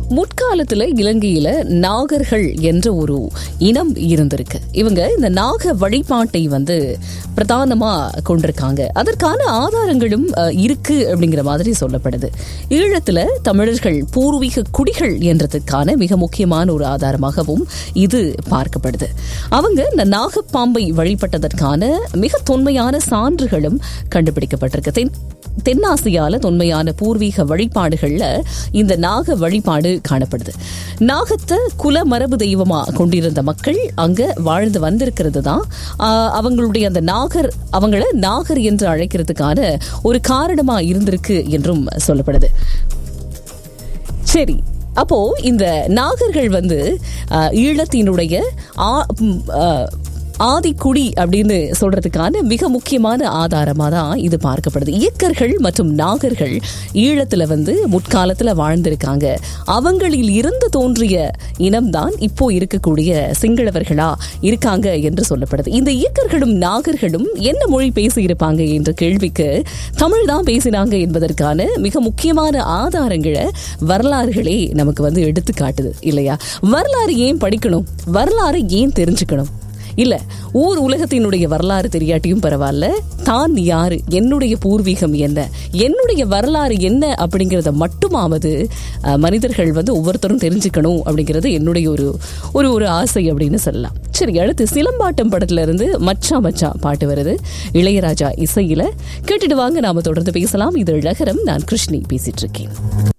முற்காலத்துல இலங்கையில நாகர்கள் என்ற ஒரு இனம் இருந்திருக்கு இவங்க இந்த நாக வழிபாட்டை வந்து பிரதானமா கொண்டிருக்காங்க அதற்கான ஆதாரங்களும் அஹ், இருக்கு அப்படிங்கிற மாதிரி சொல்லப்படுது ஈழத்துல தமிழர்கள் பூர்வீக குடிகள் என்றதுக்கான மிக முக்கியமான ஒரு ஆதாரமாகவும் இது பார்க்கப்படுது அவங்க இந்த நாகப்பாம்பை வழிபட்டதற்கான மிக தொன்மையான சான்றுகளும் கண்டுபிடிக்கப்பட்டிருக்கு தென் தென்னாசியால தொன்மையான பூர்வீக வழிபாடுகள்ல இந்த நாக வழிபாடு காணப்படுது நாகத்தை குல மரபு தெய்வமா கொண்டிருந்த மக்கள் அங்க வாழ்ந்து வந்திருக்கிறது தான் ஆஹ், அவங்களுடைய அந்த நாகர் அவங்கள நாகர் என்று அழைக்கிறதுக்கான ஒரு காரணமா இருந்திருக்கு என்றும் சொல்லப்படுது சரி அப்போ இந்த நாகர்கள் வந்து அஹ், ஈழத்தினுடைய ஆ- ம், அஹ், ஆதிக்குடி அப்படின்னு சொல்றதுக்கான மிக முக்கியமான ஆதாரமா தான் இது பார்க்கப்படுது இயக்கர்கள் மற்றும் நாகர்கள் ஈழத்துல வந்து முற்காலத்துல வாழ்ந்திருக்காங்க அவங்களில் இருந்து தோன்றிய இனம்தான் இப்போ இருக்கக்கூடிய சிங்களவர்களா இருக்காங்க என்று சொல்லப்படுது இந்த இயக்கர்களும் நாகர்களும் என்ன மொழி பேசியிருப்பாங்க என்ற கேள்விக்கு தமிழ் தான் பேசினாங்க என்பதற்கான மிக முக்கியமான ஆதாரங்களை வரலாறுகளே நமக்கு வந்து எடுத்து காட்டுது இல்லையா வரலாறு ஏன் படிக்கணும் வரலாறு ஏன் தெரிஞ்சுக்கணும் இல்ல ஊர் உலகத்தினுடைய வரலாறு தெரியாட்டியும் பரவாயில்ல தான் யாரு என்னுடைய பூர்வீகம் என்ன என்னுடைய வரலாறு என்ன அப்படிங்கறத மட்டுமாவது அஹ், மனிதர்கள் வந்து ஒவ்வொருத்தரும் தெரிஞ்சுக்கணும் அப்படிங்கிறது என்னுடைய ஒரு ஒரு ஒரு ஆசை அப்படின்னு சொல்லலாம் சரி அடுத்து சிலம்பாட்டம் படத்துல இருந்து மச்சா மச்சா பாட்டு வருது இளையராஜா இசையில கேட்டுட்டு வாங்க நாம தொடர்ந்து பேசலாம் இது இழகரம் நான் கிருஷ்ணி பேசிட்டு இருக்கேன்